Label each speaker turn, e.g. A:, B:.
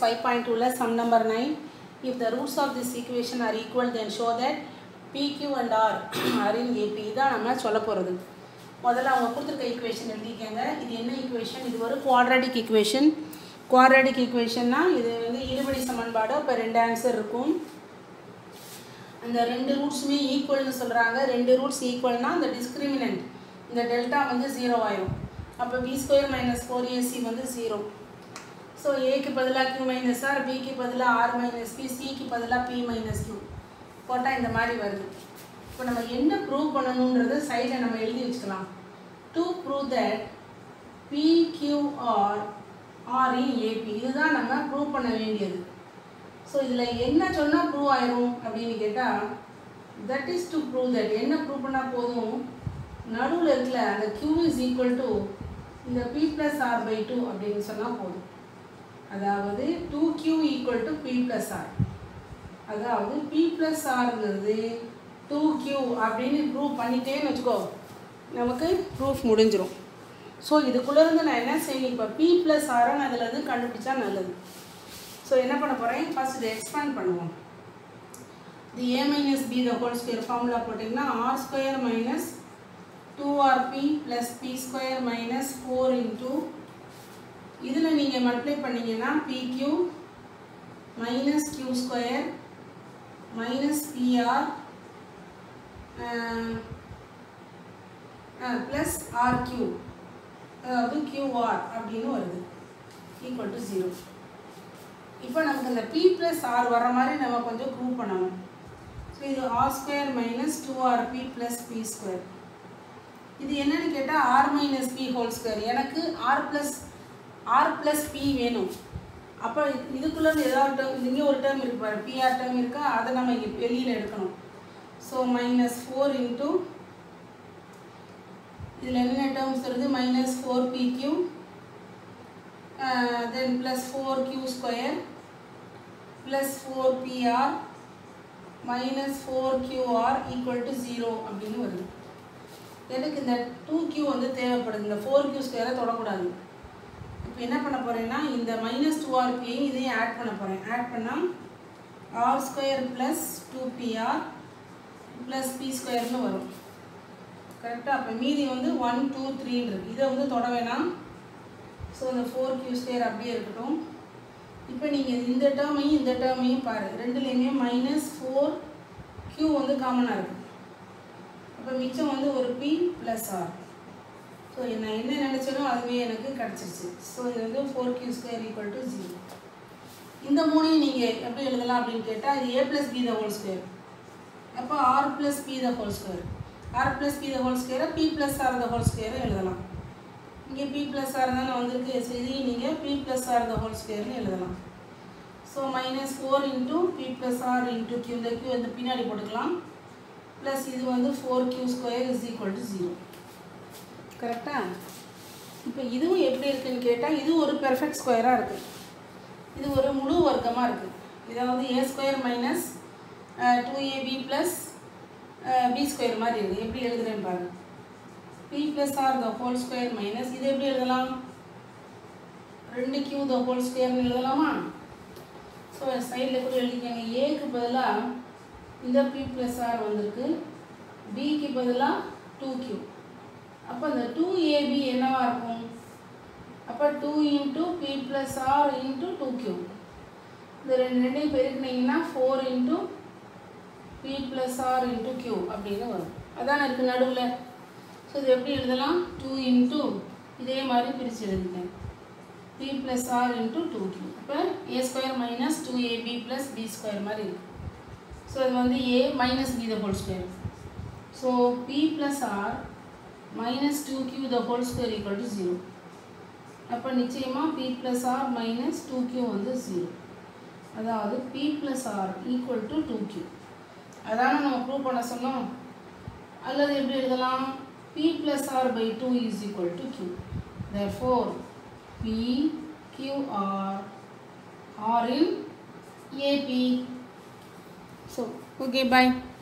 A: 5.2 sum number 9 if the roots of this equation are equal then show that PQ and R are in AP இதான் நம்ம சொல்ல போகிறது முதல்ல அவங்க கொடுத்துருக்க ஈக்குவேஷன் எழுதிக்கங்க இது என்ன ஈக்குவேஷன் இது ஒரு குவாட்ராட்டிக் ஈக்குவேஷன் குவாட்ராட்டிக் ஈக்குவேஷன்னா இது வந்து இருபடி சமன்பாடு இப்போ ரெண்டு ஆன்சர் இருக்கும் அந்த ரெண்டு ரூட்ஸுமே ஈக்குவல்னு சொல்கிறாங்க ரெண்டு ரூட்ஸ் ஈக்குவல்னால் அந்த டிஸ்கிரிமினன்ட் இந்த டெல்டா வந்து ஜீரோ ஆயிரும் அப்போ B square minus four A வந்து ஜீரோ ஸோ ஏக்கு பதிலாக கியூ மைனஸ் ஆர் பிக்கு பதிலாக ஆர் மைனஸ் பி சிக்கு பதிலாக பி மைனஸ் கியூ போட்டால் இந்த மாதிரி வருது இப்போ நம்ம என்ன ப்ரூவ் பண்ணணுன்றது சைடில் நம்ம எழுதி வச்சுக்கலாம் to prove that P Q R are in A P இதுதான் நம்ம ப்ரூவ் பண்ண வேண்டியது ஸோ இதில் என்ன சொன்னால் ப்ரூவ் ஆயிரும் அப்படின்னு கேட்டால் that is to prove that என்ன ப்ரூவ் பண்ணால் போதும் நடுவில் இருக்கல அந்த q இஸ் ஈக்குவல் டு இந்த P plus R by two அப்படின்னு சொன்னால் போதும் அதாவது two Q equal to P plus ஆர் அதாவது பி ப்ளஸ் ஆர்ங்கிறது டூ கியூ அப்படின்னு ப்ரூவ் பண்ணிட்டேன்னு வச்சுக்கோ நமக்கு ப்ரூஃப் முடிஞ்சிடும் ஸோ இதுக்குள்ளேருந்து நான் என்ன செய்யணும் இப்போ பி ப்ளஸ் ஆரை நான் அதில் இருந்து கண்டுபிடிச்சா நல்லது ஸோ என்ன பண்ண போகிறேன் ஃபர்ஸ்ட் இதை எக்ஸ்பேண்ட் பண்ணுவோம் the A minus B the whole square formula போட்டிங்கன்னா R square minus two R P plus B square minus four into இதில் நீங்கள் மல்டிப்ளை பண்ணிங்கன்னா P Q minus Q square minus P R plus R Q அதாவது கியூஆர் அப்படின்னு வருது equal to zero இப்போ நமக்கு இந்த பி ப்ளஸ் ஆர் வர மாதிரி நம்ம கொஞ்சம் ப்ரூவ் பண்ணணும் ஸோ இது R square minus two R P plus B square இது என்னன்னு கேட்டால் R minus P whole square எனக்கு R plus R plus P வேணும் அப்போ இதுக்குள்ளே ஏதாவது டேர்ம் இங்கே ஒரு டேர்ம் இருக்கு பாரு பிஆர் டேர்ம் இருக்கா அதை நம்ம இங்கே வெளியில் எடுக்கணும் ஸோ மைனஸ் ஃபோர் இன்ட்டு இதில் என்னென்ன டேர்ம்ஸ் வருது minus four P Q then plus four Q square plus four P R minus four Q R equal to zero அப்படின்னு வருது எனக்கு இந்த டூ கியூ வந்து தேவைப்படுது இந்த ஃபோர் கியூ ஸ்கொயரை தொடக்கூடாது இப்போ என்ன பண்ண போகிறேன்னா இந்த மைனஸ் டூ ஆர்பியையும் இதையும் ஆட் பண்ண போகிறேன் ஆட் பண்ணால் R square plus two P R plus P ஸ்கொயர்னு வரும் கரெக்டாக அப்போ மீதி வந்து ஒன் டூ த்ரீன்னு இருக்குது இதை வந்து தொட வேணாம் ஸோ இந்த ஃபோர் கியூ ஸ்கொயர் அப்படியே இருக்கட்டும் இப்போ நீங்கள் இந்த டேர்மையும் இந்த டேர்மையும் பாரு ரெண்டுலேயுமே மைனஸ் ஃபோர் கியூ வந்து காமனாக இருக்குது அப்போ மிச்சம் வந்து ஒரு பி ப்ளஸ் ஆர் ஸோ நான் என்ன நினச்சனோ அதுவே எனக்கு கிடச்சிருச்சு ஸோ இது வந்து four Q square equal to zero இந்த மூணையும் நீங்கள் எப்படி எழுதலாம் அப்படின்னு கேட்டால் இது A plus B the whole square அப்போ R plus B the whole square R plus B the whole ஸ்கொயரை P plus R the whole ஸ்கொயரை எழுதலாம் இங்கே பி ப்ளஸ் ஆர் தானே வந்திருக்கு ஸோ இதையும் நீங்கள் P plus R the whole ஸ்கொயர்னு எழுதலாம் so minus four into P plus R into Q இந்த கியூ வந்து பின்னாடி போட்டுக்கலாம் ப்ளஸ் இது வந்து four Q square is equal to zero கரெக்டாக இப்போ இதுவும் எப்படி இருக்குன்னு கேட்டால் இது ஒரு பெர்ஃபெக்ட் ஸ்கொயராக இருக்குது இது ஒரு முழு வர்க்கமாக இருக்குது இதாவது A square minus two A B plus B square மாதிரி இருக்குது எப்படி எழுதுறேன்னு பாருங்க P plus R the whole square minus இது எப்படி எழுதலாம் ரெண்டு கியூ த ஹோல் ஸ்கொயர்னு எழுதலாமா ஸோ சைடில் கூட எழுதிக்கங்க ஏக்கு பதிலாக இந்த பி ப்ளஸ் ஆர் வந்திருக்கு பிக்கு பதிலாக டூ கியூ அப்போ இந்த டூ ஏபி என்னவா இருக்கும் அப்போ two into P plus R into two Q இந்த ரெண்டு ரெண்டையும் பெருக்குனீங்கன்னா four into P plus R into Q அப்படின்னு வரும் அதான் இருக்குது நடுவில் ஸோ இது எப்படி எழுதலாம் டூ இன்ட்டு இதே மாதிரி பிரித்து எழுதிட்டேன் P plus R into two Q இப்போ A square minus two A B plus B square மாதிரி இருக்குது ஸோ இது வந்து A minus B the whole square so P plus R minus two Q the whole square equal to zero அப்போ நிச்சயமாக P plus R minus two Q வந்து zero அதாவது B plus R equal to two Q அதானே நம்ம prove பண்ண சொன்னோம் அல்லது எப்படி எழுதலாம் B plus R by two is equal to Q therefore P Q R are in A P so okay bye